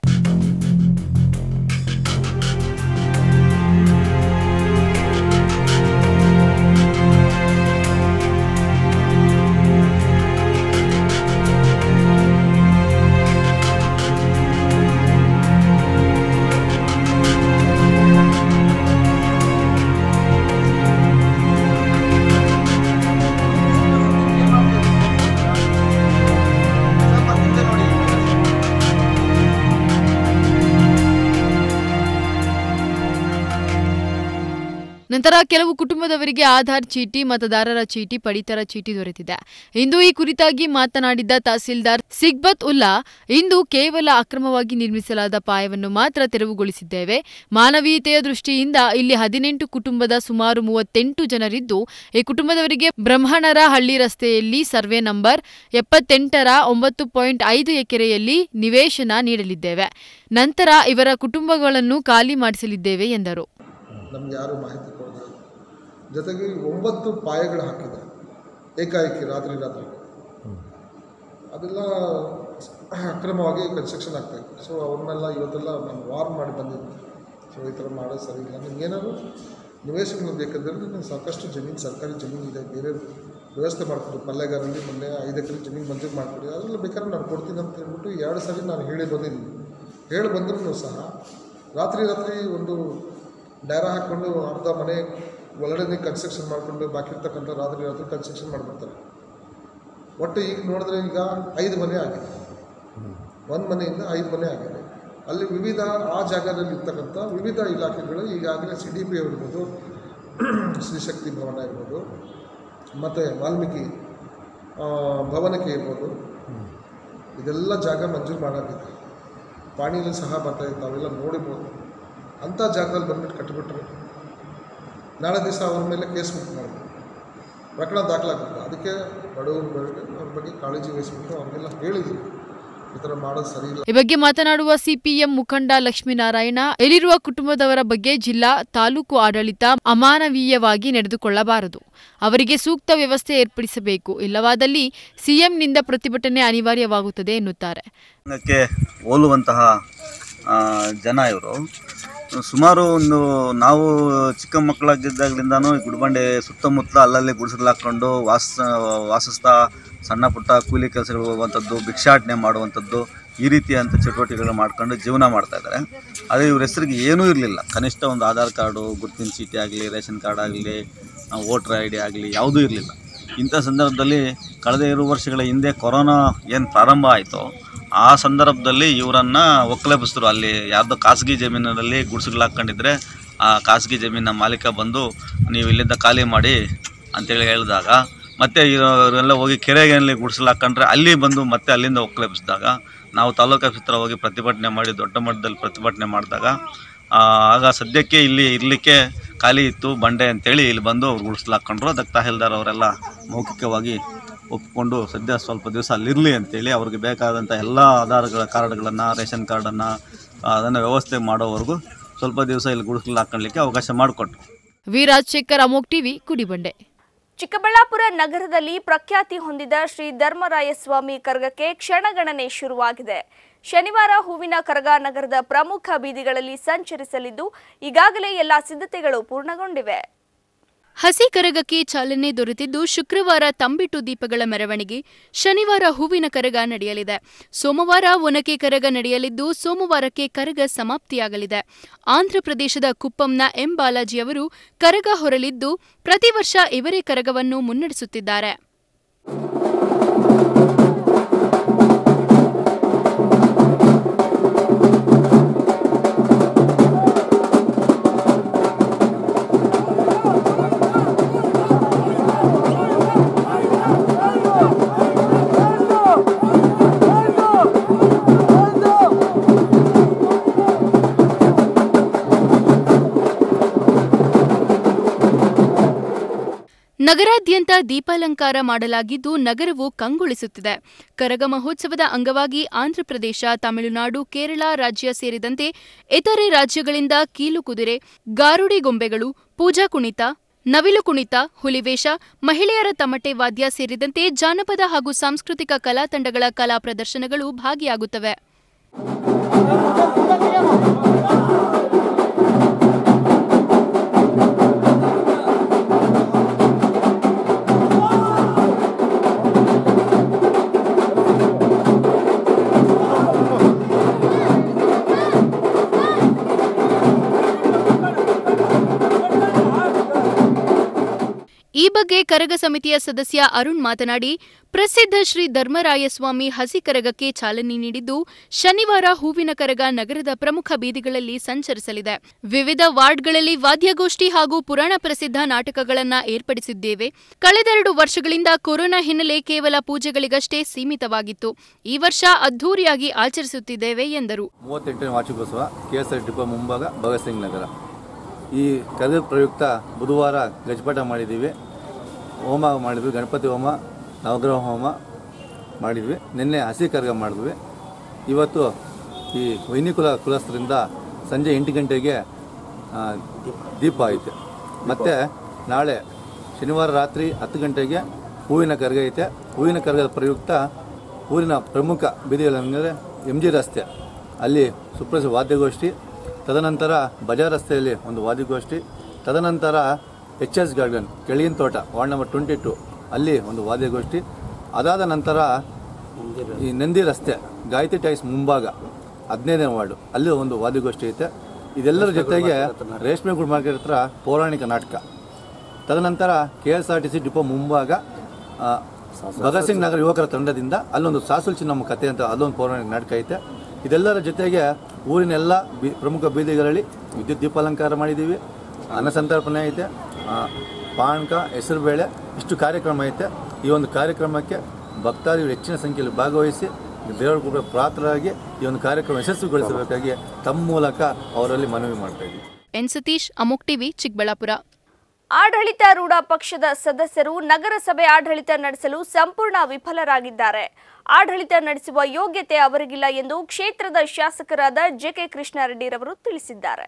ನಂತರ ಕೆಲವು ಕುಟುಂಬದವರಿಗೆ ಆಧಾರ್ ಚೀಟಿ ಮತದಾರರ ಚೀಟಿ ಪಡಿತರ ಚೀಟಿ ದೊರೆತಿದೆ ಇಂದು ಈ ಕುರಿತಾಗಿ ಮಾತನಾಡಿದ್ದ ತಹಸೀಲ್ದಾರ್ ಸಿಗ್ಬತ್ ಉಲ್ಲಾ ಇಂದು ಕೇವಲ ಅಕ್ರಮವಾಗಿ ನಿರ್ಮಿಸಲಾದ ಪಾಯವನ್ನು ಮಾತ್ರ ತೆರವುಗೊಳಿಸಿದ್ದೇವೆ ಮಾನವೀಯತೆಯ ದೃಷ್ಟಿಯಿಂದ ಇಲ್ಲಿ ಹದಿನೆಂಟು ಕುಟುಂಬದ ಸುಮಾರು ಮೂವತ್ತೆಂಟು ಜನರಿದ್ದು ಈ ಕುಟುಂಬದವರಿಗೆ ಬ್ರಹ್ಮಣರ ಹಳ್ಳಿ ರಸ್ತೆಯಲ್ಲಿ ಸರ್ವೆ ನಂಬರ್ ಎಪ್ಪತ್ತೆಂಟರ ಒಂಬತ್ತು ಪಾಯಿಂಟ್ ಐದು ಎಕರೆಯಲ್ಲಿ ನಿವೇಶನ ನೀಡಲಿದ್ದೇವೆ ನಂತರ ಇವರ ಕುಟುಂಬಗಳನ್ನು ಖಾಲಿ ಮಾಡಿಸಲಿದ್ದೇವೆ ಎಂದರು ನಮ್ಗೆ ಯಾರು ಮಾಹಿತಿ ಕೊಡೋದಿಲ್ಲ ಜೊತೆಗೆ ಒಂಬತ್ತು ಪಾಯಗಳು ಹಾಕಿದ್ದಾರೆ ಏಕಾಏಕಿ ರಾತ್ರಿ ರಾತ್ರಿ ಅದೆಲ್ಲ ಅಕ್ರಮವಾಗಿ ಕನ್ಸ್ಟ್ರಕ್ಷನ್ ಆಗ್ತಾಯಿತ್ತು ಸೊ ಅವ್ರನ್ನೆಲ್ಲ ಇವತ್ತೆಲ್ಲ ನಾನು ವಾರ್ನ್ ಮಾಡಿ ಬಂದಿದ್ದೆ ಸೊ ಈ ಥರ ಮಾಡೋದು ಸರಿ ಇಲ್ಲ ನಿಮ್ಗೆ ಏನಾದ್ರು ನಿವೇಶನಗಳು ಬೇಕಂದ್ರೆ ನೀವು ಸಾಕಷ್ಟು ಜಮೀನು ಸರ್ಕಾರಿ ಜಮೀನು ಇದೆ ಬೇರೆ ವ್ಯವಸ್ಥೆ ಮಾಡಿಕೊಡಿ ಪಲ್ಲೆಗಾರಲ್ಲಿ ಮೊನ್ನೆ ಐದು ಎಕರೆ ಜಮೀನು ಮಂಜೂರು ಮಾಡಿಕೊಡಿ ಅದೆಲ್ಲ ಬೇಕಾದ್ರೆ ನಾನು ಕೊಡ್ತೀನಿ ಅಂತ ಹೇಳ್ಬಿಟ್ಟು ಎರಡು ಸರಿ ನಾನು ಹೇಳಿ ಬಂದಿದ್ದೀನಿ ಹೇಳಿ ಬಂದ್ರೂ ಸಹ ರಾತ್ರಿ ರಾತ್ರಿ ಒಂದು ಡೈರ ಹಾಕ್ಕೊಂಡು ಅರ್ಧ ಮನೆ ಒಳಗಡೆ ಕನ್ಸ್ಟ್ರಕ್ಷನ್ ಮಾಡಿಕೊಂಡು ಬಾಕಿ ಇರ್ತಕ್ಕಂಥ ರಾತ್ರಿ ರಾತ್ರಿ ಕನ್ಸ್ಟ್ರಕ್ಷನ್ ಮಾಡಿಬಿಡ್ತಾರೆ ಒಟ್ಟು ಈಗ ನೋಡಿದ್ರೆ ಈಗ ಐದು ಮನೆ ಆಗಿದೆ ಒಂದು ಮನೆಯಿಂದ ಐದು ಮನೆ ಆಗಿದೆ ಅಲ್ಲಿ ವಿವಿಧ ಆ ಜಾಗದಲ್ಲಿ ಇರ್ತಕ್ಕಂಥ ವಿವಿಧ ಇಲಾಖೆಗಳು ಈಗಾಗಲೇ ಸಿ ಡಿ ಪಿ ಇರ್ಬೋದು ಶ್ರೀಶಕ್ತಿ ಭವನ ಇರ್ಬೋದು ಮತ್ತು ವಾಲ್ಮೀಕಿ ಆ, ಭವನಕ್ಕೆ ಇರ್ಬೋದು ಇದೆಲ್ಲ ಜಾಗ ಮಂಜೂರು ಮಾಡಾಗಿದೆ ಪಾಣಿಯಲ್ಲಿ ಸಹ ಬರ್ತಾ ಇತ್ತು ಅವೆಲ್ಲ ನೋಡಿರ್ಬೋದು ಅಂಥ ಜಾಗದಲ್ಲಿ ಬಂದ್ಬಿಟ್ಟು ಕಟ್ಟಿಬಿಟ್ರೆ ನಾಳೆ ದಿವಸ ಅವ್ರ ಮೇಲೆ ಕೇಸ್ ಬುಕ್ ಮಾಡಬೇಕು ಪ್ರಕರಣ ದಾಖಲಾಗಬೇಕು ಅದಕ್ಕೆ ಬಡವರು ಬಡವರು ಅವ್ರ ಬಗ್ಗೆ ಕಾಳಜಿ ವಹಿಸ್ಬಿಟ್ಟು ಅವ್ರಿಗೆಲ್ಲ ಹೇಳಿದ್ವಿ ಈ ಥರ ಮಾಡೋದು ಸರಿ ಇಲ್ಲ ಈ ಬಗ್ಗೆ ಮಾತನಾಡುವ ಸಿಪಿಎಂ ಮುಖಂಡ ಲಕ್ಷ್ಮೀನಾರಾಯಣ ಇಲ್ಲಿರುವ ಕುಟುಂಬದವರ ಬಗ್ಗೆ ಜಿಲ್ಲಾ ತಾಲೂಕು ಆಡಳಿತ ಅಮಾನವೀಯವಾಗಿ ನಡೆದುಕೊಳ್ಳಬಾರದು ಅವರಿಗೆ ಸೂಕ್ತ ವ್ಯವಸ್ಥೆ ಏರ್ಪಡಿಸಬೇಕು ಇಲ್ಲವಾದಲ್ಲಿ ಸಿಎಂನಿಂದ ಪ್ರತಿಭಟನೆ ಅನಿವಾರ್ಯವಾಗುತ್ತದೆ ಎನ್ನುತ್ತಾರೆ ಕ್ಕೆ ಹೋಲುವಂತಹ ಆ, ಜನ ಇವರು ಸುಮಾರು ಒಂದು ನಾವು ಚಿಕ್ಕ ಮಕ್ಕಳಾಗಿದ್ದಾಗಲಿಂದನೂ ಈ ಗುಡಿಬಂಡೆ ಸುತ್ತಮುತ್ತ ಅಲ್ಲಲ್ಲಿ ಗುಡಿಸಲು ಹಾಕ್ಕೊಂಡು ವಾಸ ವಾಸಿಸ್ತಾ ಸಣ್ಣ ಪುಟ್ಟ ಕೂಲಿ ಕೆಲಸಗಳು ಹೋಗುವಂಥದ್ದು ಭಿಕ್ಷಾಟನೆ ಮಾಡುವಂಥದ್ದು ಈ ರೀತಿಯಂಥ ಚಟುವಟಿಕೆಗಳು ಮಾಡ್ಕೊಂಡು ಜೀವನ ಮಾಡ್ತಾ ಇದ್ದಾರೆ ಆದರೆ ಇವ್ರ ಹೆಸರಿಗೆ ಏನೂ ಇರಲಿಲ್ಲ ಕನಿಷ್ಠ ಒಂದು ಆಧಾರ್ ಕಾರ್ಡು ಗುರುತಿನ ಚೀಟಿ ಆಗಲಿ ರೇಷನ್ ಕಾರ್ಡ್ ಆಗಲಿ ವೋಟ್ರ್ ಐ ಡಿ ಆಗಲಿ ಯಾವುದೂ ಇರಲಿಲ್ಲ ಇಂಥ ಸಂದರ್ಭದಲ್ಲಿ ಕಳೆದ ಎರಡು ವರ್ಷಗಳ ಹಿಂದೆ ಕೊರೋನಾ ಏನು ಪ್ರಾರಂಭ ಆಯಿತು ಆ ಸಂದರ್ಭದಲ್ಲಿ ಇವರನ್ನು ಒಕ್ಕಲೆಬ್ಬಿಸಿದ್ರು ಅಲ್ಲಿ ಯಾವುದೋ ಖಾಸಗಿ ಜಮೀನಿನಲ್ಲಿ ಗುಡಿಸಲು ಹಾಕ್ಕೊಂಡಿದ್ರೆ ಆ ಖಾಸಗಿ ಜಮೀನಿನ ಮಾಲೀಕ ಬಂದು ನೀವು ಇಲ್ಲಿಂದ ಖಾಲಿ ಮಾಡಿ ಅಂತೇಳಿ ಹೇಳಿದಾಗ ಮತ್ತೆ ಇವರೆಲ್ಲ ಹೋಗಿ ಕೆರೆಯಲ್ಲಿ ಗುಡಿಸಲು ಹಾಕ್ಕೊಂಡ್ರೆ ಅಲ್ಲಿ ಬಂದು ಮತ್ತೆ ಅಲ್ಲಿಂದ ಒಕ್ಕಲೆಬ್ಬಿಸಿದಾಗ ನಾವು ತಾಲೂಕು ಆಫೀಸ್ ಹತ್ರ ಹೋಗಿ ಪ್ರತಿಭಟನೆ ಮಾಡಿ ದೊಡ್ಡ ಮಟ್ಟದಲ್ಲಿ ಪ್ರತಿಭಟನೆ ಮಾಡಿದಾಗ ಆ, ಆಗ ಸದ್ಯಕ್ಕೆ ಇಲ್ಲಿ ಇರಲಿಕ್ಕೆ ಖಾಲಿ ಇತ್ತು ಬಂಡೆ ಅಂತೇಳಿ ಇಲ್ಲಿ ಬಂದು ಅವ್ರು ಗುಡಿಸ್ಲು ಹಾಕ್ಕೊಂಡ್ರು ಅದಕ್ಕೆ ತಹಸೀಲ್ದಾರ್ ಅವರೆಲ್ಲ ಮೌಖಿಕವಾಗಿ ಒಪ್ಪಿಕೊಂಡು ಸದ್ಯ ಸ್ವಲ್ಪ ದಿವಸ ಅಲ್ಲಿರಲಿ ಅಂತೇಳಿ ಅವ್ರಿಗೆ ಬೇಕಾದಂಥ ಎಲ್ಲ ಆಧಾರಗಳ ಕಾರ್ಡ್ಗಳನ್ನು ರೇಷನ್ ಕಾರ್ಡನ್ನು ಅದನ್ನು ವ್ಯವಸ್ಥೆ ಮಾಡೋವರೆಗೂ ಸ್ವಲ್ಪ ದಿವಸ ಇಲ್ಲಿ ಗುಡಿಸ್ಲು ಹಾಕ್ಕೊಳ್ಳಿಕ್ಕೆ ಅವಕಾಶ ಮಾಡಿಕೊಟ್ರು ವಿ ರಾಜಶೇಖರ್ ಅಮೋಕ್ ಟಿವಿ ಕುಡಿಬಂಡೆ ಚಿಕ್ಕಬಳ್ಳಾಪುರ ನಗರದಲ್ಲಿ ಪ್ರಖ್ಯಾತಿ ಹೊಂದಿದ ಶ್ರೀ ಧರ್ಮರಾಯಸ್ವಾಮಿ ಕರಗಕ್ಕೆ ಕ್ಷಣಗಣನೆ ಶುರುವಾಗಿದೆ ಶನಿವಾರ ಹೂವಿನ ಕರಗ ನಗರದ ಪ್ರಮುಖ ಬೀದಿಗಳಲ್ಲಿ ಸಂಚರಿಸಲಿದ್ದು ಈಗಾಗಲೇ ಎಲ್ಲಾ ಸಿದ್ಧತೆಗಳು ಪೂರ್ಣಗೊಂಡಿವೆ ಹಸಿ ಕರಗಕ್ಕೆ ಚಾಲನೆ ದೊರೆತಿದ್ದು ಶುಕ್ರವಾರ ತಂಬಿಟ್ಟು ದೀಪಗಳ ಮೆರವಣಿಗೆ ಶನಿವಾರ ಹೂವಿನ ಕರಗ ನಡೆಯಲಿದೆ ಸೋಮವಾರ ಒನಕೆ ಕರಗ ನಡೆಯಲಿದ್ದು ಸೋಮವಾರಕ್ಕೆ ಕರಗ ಸಮಾಪ್ತಿಯಾಗಲಿದೆ ಆಂಧ್ರಪ್ರದೇಶದ ಕುಪ್ಪಂನ ಎಂ ಬಾಲಾಜಿ ಅವರು ಕರಗ ಹೊರಲಿದ್ದು ಪ್ರತಿ ವರ್ಷ ಇವರೇ ಕರಗವನ್ನು ಮುನ್ನಡೆಸುತ್ತಿದ್ದಾರೆ ನಗರಾದ್ಯಂತ ದೀಪಾಲಂಕಾರ ಮಾಡಲಾಗಿದ್ದು ನಗರವು ಕಂಗೊಳಿಸುತ್ತಿದೆ ಕರಗ ಮಹೋತ್ಸವದ ಅಂಗವಾಗಿ ಆಂಧ್ರಪ್ರದೇಶ ತಮಿಳುನಾಡು ಕೇರಳ ರಾಜ್ಯ ಸೇರಿದಂತೆ ಇತರೆ ರಾಜ್ಯಗಳಿಂದ ಕೀಲು ಕುದುರೆ ಗಾರುಡಿ ಗೊಂಬೆಗಳು ಪೂಜಾ ಕುಣಿತ ನವಿಲು ಕುಣಿತ ಹುಲಿವೇಷ ಮಹಿಳೆಯರ ತಮಟೆ ವಾದ್ಯ ಸೇರಿದಂತೆ ಜಾನಪದ ಹಾಗೂ ಸಾಂಸ್ಕೃತಿಕ ಕಲಾ ತಂಡಗಳ ಕಲಾ ಪ್ರದರ್ಶನಗಳು ಭಾಗಿಯಾಗುತ್ತವೆ ಈ ಬಗ್ಗೆ ಕರಗ ಸಮಿತಿಯ ಸದಸ್ಯ ಅರುಣ್ ಮಾತನಾಡಿ ಪ್ರಸಿದ್ಧ ಶ್ರೀ ಧರ್ಮರಾಯಸ್ವಾಮಿ ಹಸಿ ಕರಗಕ್ಕೆ ಚಾಲನೆ ನೀಡಿದ್ದು ಶನಿವಾರ ಹೂವಿನ ಕರಗ ನಗರದ ಪ್ರಮುಖ ಬೀದಿಗಳಲ್ಲಿ ಸಂಚರಿಸಲಿದೆ ವಿವಿಧ ವಾರ್ಡ್ಗಳಲ್ಲಿ ವಾದ್ಯಗೋಷ್ಠಿ ಹಾಗೂ ಪುರಾಣ ಪ್ರಸಿದ್ಧ ನಾಟಕಗಳನ್ನ ಏರ್ಪಡಿಸಿದ್ದೇವೆ ಕಳೆದೆರಡು ವರ್ಷಗಳಿಂದ ಕೊರೋನಾ ಹಿನ್ನೆಲೆ ಕೇವಲ ಪೂಜೆಗಳಿಗಷ್ಟೇ ಸೀಮಿತವಾಗಿತ್ತು ಈ ವರ್ಷ ಅದ್ಧೂರಿಯಾಗಿ ಆಚರಿಸುತ್ತಿದ್ದೇವೆ ಎಂದರು ಮೂವತ್ತೆಂಟನೇ ವಾರ್ಷಿಕೋತ್ಸವ ಕೆ ಎಸ್ ಆರ್ ಡಿಪೋ ಮುಂಭಾಗ ಭಗತ್ ಸಿಂಗ್ ನಗರ ಈ ಕರೆದ ಪ್ರಯುಕ್ತ ಬುಧವಾರ ಗಜಪಾಠ ಮಾಡಿದ್ದೀವಿ ಹೋಮ ಮಾಡಿದ್ವಿ ಗಣಪತಿ ಹೋಮ ನವಗ್ರಹ ಹೋಮ ಮಾಡಿದ್ವಿ ನಿನ್ನೆ ಹಸಿ ಕರಗ ಮಾಡಿದ್ವಿ ಇವತ್ತು ಈ ವೈನಿಕುಲ ಕುಲಸ್ಥರಿಂದ ಸಂಜೆ ಎಂಟು ಗಂಟೆಗೆ ಆ, ದೀಪ ಐತೆ ಮತ್ತು ನಾಳೆ ಶನಿವಾರ ರಾತ್ರಿ ಹತ್ತು ಗಂಟೆಗೆ ಹೂವಿನ ಕರಗ ಐತೆ ಹೂವಿನ ಕರಗದ ಪ್ರಯುಕ್ತ ಊರಿನ ಪ್ರಮುಖ ಬೀದಿಗಳಂದರೆ ಎಮ್ ಜಿ ರಸ್ತೆ ಅಲ್ಲಿ ಸುಪ್ರಸಿದ್ಧ ವಾದ್ಯಗೋಷ್ಠಿ ತದನಂತರ ಬಜಾರ್ ರಸ್ತೆಯಲ್ಲಿ ಒಂದು ವಾದ್ಯಗೋಷ್ಠಿ ತದನಂತರ ಎಚ್ ಎಸ್ ಗಾರ್ಡನ್ ಕೆಳಗಿನ ತೋಟ ವಾರ್ಡ್ ನಂಬರ್ ಟ್ವೆಂಟಿ ಟು ಅಲ್ಲಿ ಒಂದು ವಾದ್ಯಗೋಷ್ಠಿ ಅದಾದ ನಂತರ ಈ ನಂದಿ ರಸ್ತೆ ಗಾಯತ್ರಿ ಟೈಸ್ ಮುಂಭಾಗ ಹದಿನೈದನೇ ವಾರ್ಡು ಅಲ್ಲಿ ಒಂದು ವಾದ್ಯಗೋಷ್ಠಿ ಐತೆ ಇದೆಲ್ಲರ ಜೊತೆಗೆ ರೇಷ್ಮೆ ಗುಡ್ ಮಾರ್ಕೆಟ್ ಹತ್ರ ಪೌರಾಣಿಕ ನಾಟಕ ತದನಂತರ K S R T C depot ಮುಂಭಾಗ ಆ, ಭಗತ್ ಸಿಂಗ್ ನಗರ ಯುವಕರ ತಂಡದಿಂದ ಅಲ್ಲೊಂದು ಸಾಸುಲ್ ಚಿನ್ನಮ್ಮ ಕತೆ ಅಂತ ಅಲ್ಲೊಂದು ಪೌರಾಣಿಕ ನಾಟಕ ಐತೆ ಇದೆಲ್ಲರ ಜೊತೆಗೆ ಊರಿನ ಎಲ್ಲ ಬಿ ಪ್ರಮುಖ ಬೀದಿಗಳಲ್ಲಿ ವಿದ್ಯುತ್ ದೀಪಾಲಂಕಾರ ಮಾಡಿದ್ದೀವಿ ಅನ್ನ ಸಂತರ್ಪಣೆ ಐತೆ ಆ, ಪಾನಕ ಹೆಸರುಬೇಳೆ ಇಷ್ಟು ಕಾರ್ಯಕ್ರಮ ಐತೆ ಈ ಒಂದು ಕಾರ್ಯಕ್ರಮಕ್ಕೆ ಭಕ್ತಾದಿಗಳು ಹೆಚ್ಚಿನ ಸಂಖ್ಯೆಯಲ್ಲಿ ಭಾಗವಹಿಸಿ ದೇವರ ಕೂಡ ಪ್ರಾತರಾಗಿ ಈ ಒಂದು ಕಾರ್ಯಕ್ರಮ ಯಶಸ್ವಿಗೊಳಿಸಬೇಕಾಗಿ ತಮ್ಮ ಮೂಲಕ ಅವರಲ್ಲಿ ಮನವಿ ಮಾಡ್ತಾ ಇದ್ದೀವಿ ಎನ್ ಸತೀಶ್ ಅಮೋಕ್ ಟಿವಿ ಚಿಕ್ಕಬಳ್ಳಾಪುರ ಆಡಳಿತಾರೂಢ ಪಕ್ಷದ ಸದಸ್ಯರು ನಗರಸಭೆ ಆಡಳಿತ ನಡೆಸಲು ಸಂಪೂರ್ಣ ವಿಫಲರಾಗಿದ್ದಾರೆ ಆಡಳಿತ ನಡೆಸುವ ಯೋಗ್ಯತೆ ಅವರಿಗಿಲ್ಲ ಎಂದು ಕ್ಷೇತ್ರದ ಶಾಸಕರಾದ ಜೆಕೆ ಕೃಷ್ಣಾರೆಡ್ಡಿರವರು ತಿಳಿಸಿದ್ದಾರೆ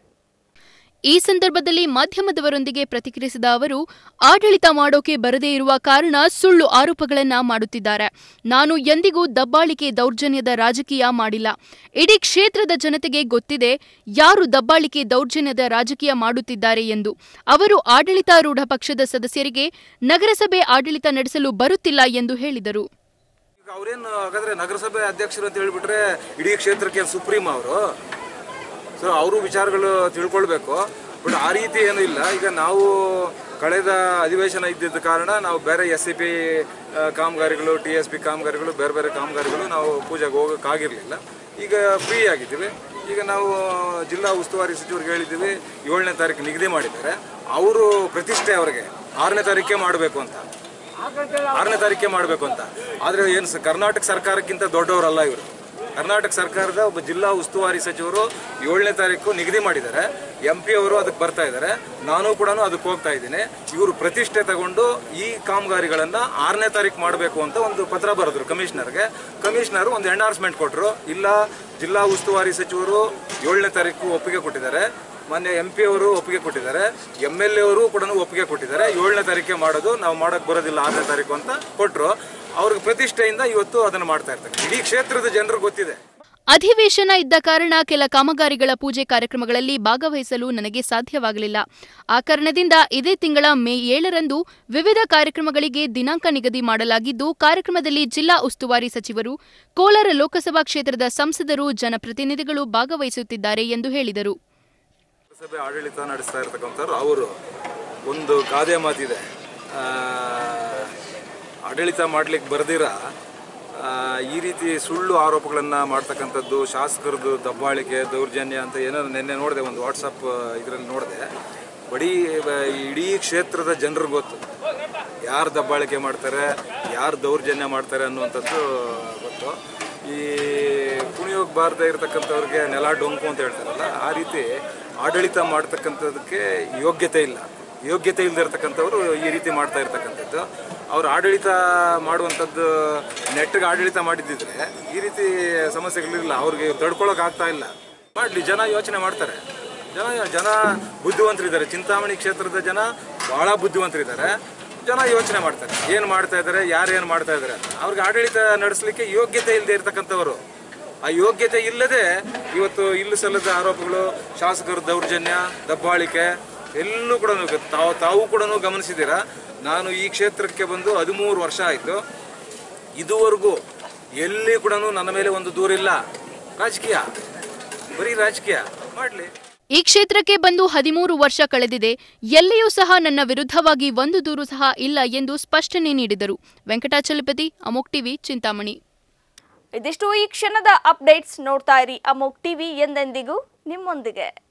ಈ ಸಂದರ್ಭದಲ್ಲಿ ಮಾಧ್ಯಮದವರೊಂದಿಗೆ ಪ್ರತಿಕ್ರಿಯಿಸಿದ ಅವರು ಆಡಳಿತ ಮಾಡೋಕೆ ಬರದೇ ಇರುವ ಕಾರಣ ಸುಳ್ಳು ಆರೋಪಗಳನ್ನ ಮಾಡುತ್ತಿದ್ದಾರೆ ನಾನು ಎಂದಿಗೂ ದಬ್ಬಾಳಿಕೆ ದೌರ್ಜನ್ಯದ ರಾಜಕೀಯ ಮಾಡಿಲ್ಲ ಇಡೀ ಕ್ಷೇತ್ರದ ಜನತೆಗೆ ಗೊತ್ತಿದೆ ಯಾರು ದಬ್ಬಾಳಿಕೆ ದೌರ್ಜನ್ಯದ ರಾಜಕೀಯ ಮಾಡುತ್ತಿದ್ದಾರೆ ಎಂದು ಅವರು ಆಡಳಿತಾರೂಢ ಪಕ್ಷದ ಸದಸ್ಯರಿಗೆ ನಗರಸಭೆ ಆಡಳಿತ ನಡೆಸಲು ಬರುತ್ತಿಲ್ಲ ಎಂದು ಹೇಳಿದರು ಈಗ ಅವ್ರೇನು ಹಾಗಾದ್ರೆ ನಗರಸಭೆ ಅಧ್ಯಕ್ಷರು ಅಂತ ಹೇಳ್ಬಿಟ್ರೆ ಇಡೀ ಕ್ಷೇತ್ರಕ್ಕೆ ಸುಪ್ರೀಂ ಅವರು ಸೊ ಅವರು ವಿಚಾರಗಳು ತಿಳ್ಕೊಳ್ಬೇಕು ಬಟ್ ಆ ರೀತಿ ಏನೂ ಇಲ್ಲ ಈಗ ನಾವು ಕಳೆದ ಅಧಿವೇಶನ ಇದ್ದಿದ್ದ ಕಾರಣ ನಾವು ಬೇರೆ ಎಸ್ ಸಿ ಪಿ ಕಾಮಗಾರಿಗಳು ಟಿ ಎಸ್ ಪಿ ಕಾಮಗಾರಿಗಳು ಬೇರೆ ಬೇರೆ ಕಾಮಗಾರಿಗಳು ನಾವು ಪೂಜೆಗೆ ಹೋಗೋಕ್ಕಾಗಿರಲಿಲ್ಲ ಈಗ ಫ್ರೀ ಆಗಿದ್ದೀವಿ ಈಗ ನಾವು ಜಿಲ್ಲಾ ಉಸ್ತುವಾರಿ ಸಚಿವರಿಗೆ ಹೇಳಿದ್ದೀವಿ ಏಳನೇ ತಾರೀಕು ನಿಗದಿ ಮಾಡಿದ್ದಾರೆ ಅವರು ಪ್ರತಿಷ್ಠೆ ಅವರಿಗೆ ಆರನೇ ತಾರೀಕೆ ಮಾಡಬೇಕು ಅಂತ ಆರನೇ ತಾರೀಕೆ ಮಾಡಬೇಕು ಅಂತ ಆದರೆ ಏನು ಸ- ಕರ್ನಾಟಕ ಸರ್ಕಾರಕ್ಕಿಂತ ದೊಡ್ಡವರಲ್ಲ ಇವರು ಕರ್ನಾಟಕ ಸರ್ಕಾರದ ಒಬ್ಬ ಜಿಲ್ಲಾ ಉಸ್ತುವಾರಿ ಸಚಿವರು ಏಳನೇ ತಾರೀಕು ನಿಗದಿ ಮಾಡಿದ್ದಾರೆ ಎಂ ಪಿ ಅವರು ಅದಕ್ಕೆ ಬರ್ತಾ ಇದ್ದಾರೆ ನಾನು ಕೂಡ ಅದಕ್ಕೆ ಹೋಗ್ತಾ ಇದ್ದೀನಿ ಇವರು ಪ್ರತಿಷ್ಠೆ ತಗೊಂಡು ಈ ಕಾಮಗಾರಿಗಳನ್ನು ಆರನೇ ತಾರೀಕು ಮಾಡಬೇಕು ಅಂತ ಒಂದು ಪತ್ರ ಬರೆದ್ರು ಕಮಿಷನರ್ಗೆ ಕಮಿಷನರ್ ಒಂದು ಎಂಡಾರ್ಸ್ಮೆಂಟ್ ಕೊಟ್ಟರು ಇಲ್ಲ ಜಿಲ್ಲಾ ಉಸ್ತುವಾರಿ ಸಚಿವರು ಏಳನೇ ತಾರೀಕು ಒಪ್ಪಿಗೆ ಕೊಟ್ಟಿದ್ದಾರೆ ಮೊನ್ನೆ ಎಂ ಪಿ ಅವರು ಒಪ್ಪಿಗೆ ಕೊಟ್ಟಿದ್ದಾರೆ ಎಮ್ ಎಲ್ ಎ ಅವರು ಕೂಡ ಒಪ್ಪಿಗೆ ಕೊಟ್ಟಿದ್ದಾರೆ ಏಳನೇ ತಾರೀಕೆ ಮಾಡೋದು ನಾವು ಮಾಡೋಕ್ಕೆ ಬರೋದಿಲ್ಲ ಆರನೇ ತಾರೀಕು ಅಂತ ಕೊಟ್ಟರು ಅವ್ರಿಗೆ ಪ್ರತಿಷ್ಠೆಯಿಂದ ಇವತ್ತು ಅದನ್ನು ಮಾಡ್ತಾ ಇರ್ತಾರೆ ಇಡೀ ಕ್ಷೇತ್ರದ ಜನರಿಗೆ ಗೊತ್ತಿದೆ ಅಧಿವೇಶನ ಇದ್ದ ಕಾರಣ ಕೆಲ ಕಾಮಗಾರಿಗಳ ಪೂಜೆ ಕಾರ್ಯಕ್ರಮಗಳಲ್ಲಿ ಭಾಗವಹಿಸಲು ನನಗೆ ಸಾಧ್ಯವಾಗಲಿಲ್ಲ ಆ ಕಾರಣದಿಂದ ಇದೇ ತಿಂಗಳ ಮೇ ಏಳರಂದು ವಿವಿಧ ಕಾರ್ಯಕ್ರಮಗಳಿಗೆ ದಿನಾಂಕ ನಿಗದಿ ಮಾಡಲಾಗಿದ್ದು ಕಾರ್ಯಕ್ರಮದಲ್ಲಿ ಜಿಲ್ಲಾ ಉಸ್ತುವಾರಿ ಸಚಿವರು ಕೋಲಾರ ಲೋಕಸಭಾ ಕ್ಷೇತ್ರದ ಸಂಸದರು ಜನಪ್ರತಿನಿಧಿಗಳು ಭಾಗವಹಿಸುತ್ತಿದ್ದಾರೆ ಎಂದು ಹೇಳಿದರು ಸಭೆ ಆಡಳಿತ ನಡೆಸ್ತಾ ಇರ್ತಕ್ಕಂಥವ್ರು ಅವರು ಒಂದು ಗಾದೆ ಮಾತಿದೆ ಆ, ಆಡಳಿತ ಮಾಡ್ಲಿಕ್ಕೆ ಬರ್ದಿರ ಆ, ಈ ರೀತಿ ಸುಳ್ಳು ಆರೋಪಗಳನ್ನು ಮಾಡ್ತಕ್ಕಂಥದ್ದು ಶಾಸಕರದ್ದು ದಬ್ಬಾಳಿಕೆ ದೌರ್ಜನ್ಯ ಅಂತ ಏನೋ ನಿನ್ನೆ ನೋಡಿದೆ ಒಂದು ವಾಟ್ಸಪ್ ಇದರಲ್ಲಿ ನೋಡಿದೆ ಬರೀ ಬ- ಇಡೀ ಕ್ಷೇತ್ರದ ಜನರಿಗೆ ಗೊತ್ತು ಯಾರು ದಬ್ಬಾಳಿಕೆ ಮಾಡ್ತಾರೆ ಯಾರು ದೌರ್ಜನ್ಯ ಮಾಡ್ತಾರೆ ಅನ್ನುವಂಥದ್ದು ಗೊತ್ತು ಈ ಕುಣಿಯೋಗಿ ಬಾರದೆ ಇರತಕ್ಕಂಥವ್ರಿಗೆ ನೆಲ ಡೊಂಕು ಅಂತ ಹೇಳ್ತಾರಲ್ಲ ಆ ರೀತಿ ಆಡಳಿತ ಮಾಡ್ತಕ್ಕಂಥದ್ದಕ್ಕೆ ಯೋಗ್ಯತೆ ಇಲ್ಲ ಯೋಗ್ಯತೆ ಇಲ್ಲದೆ ಇರ್ತಕ್ಕಂಥವ್ರು ಈ ರೀತಿ ಮಾಡ್ತಾ ಇರ್ತಕ್ಕಂಥದ್ದು ಅವ್ರು ಆಡಳಿತ ಮಾಡುವಂಥದ್ದು ನೆಟ್ಟಿಗೆ ಆಡಳಿತ ಮಾಡಿದ್ದಿದ್ರೆ ಈ ರೀತಿ ಸಮಸ್ಯೆಗಳಿರಲಿಲ್ಲ ಅವ್ರಿಗೆ ತಡ್ಕೊಳಕ್ ಆಗ್ತಾ ಇಲ್ಲ ಮಾಡಲಿ ಜನ ಯೋಚನೆ ಮಾಡ್ತಾರೆ ಜನ ಜನ ಬುದ್ಧಿವಂತರಿದ್ದಾರೆ ಚಿಂತಾಮಣಿ ಕ್ಷೇತ್ರದ ಜನ ಭಾಳ ಬುದ್ಧಿವಂತರಿದ್ದಾರೆ ಜನ ಯೋಚನೆ ಮಾಡ್ತಾರೆ ಏನು ಮಾಡ್ತಾ ಇದ್ದಾರೆ ಯಾರು ಏನು ಮಾಡ್ತಾ ಇದ್ದಾರೆ ಅಂತ ಅವ್ರಿಗೆ ಆಡಳಿತ ನಡೆಸಲಿಕ್ಕೆ ಯೋಗ್ಯತೆ ಇಲ್ಲದೆ ಇರತಕ್ಕಂಥವರು ಆ ಯೋಗ್ಯತೆ ಇಲ್ಲದೆ ಇವತ್ತು ಇಲ್ಲಿ ಸಲ್ಲದ ಆರೋಪಗಳು ಶಾಸಕರ ದೌರ್ಜನ್ಯ ದಬ್ಬಾಳಿಕೆ ಎಲ್ಲೂ ಕೂಡ ತಾವು ತಾವು ಕೂಡ ಗಮನಿಸಿದ್ದೀರಾ ನಾನು ಈ ಕ್ಷೇತ್ರಕ್ಕೆ ಬಂದು ಹದಿಮೂರು ವರ್ಷ ಆಯಿತು ಇದುವರೆಗೂ ಎಲ್ಲಿ ಕೂಡ ನನ್ನ ಮೇಲೆ ಒಂದು ದೂರಿಲ್ಲ ರಾಜಕೀಯ ಬರೀ ರಾಜಕೀಯ ಮಾಡಲಿ ಈ ಕ್ಷೇತ್ರಕ್ಕೆ ಬಂದು ಹದಿಮೂರು ವರ್ಷ ಕಳೆದಿದೆ ಎಲ್ಲಿಯೂ ಸಹ ನನ್ನ ವಿರುದ್ಧವಾಗಿ ಒಂದು ದೂರು ಸಹ ಇಲ್ಲ ಎಂದು ಸ್ಪಷ್ಟನೆ ನೀಡಿದರು ವೆಂಕಟಾಚಲಪತಿ ಅಮೋಕ್ ಟಿವಿ ಚಿಂತಾಮಣಿ ಇದಿಷ್ಟು ಈ ಕ್ಷಣದ ಅಪ್ಡೇಟ್ಸ್ ನೋಡ್ತಾ ಇರಿ ಅಮೋಕ್ ಟಿವಿ ಎಂದೆಂದಿಗೂ ನಿಮ್ಮೊಂದಿಗೆ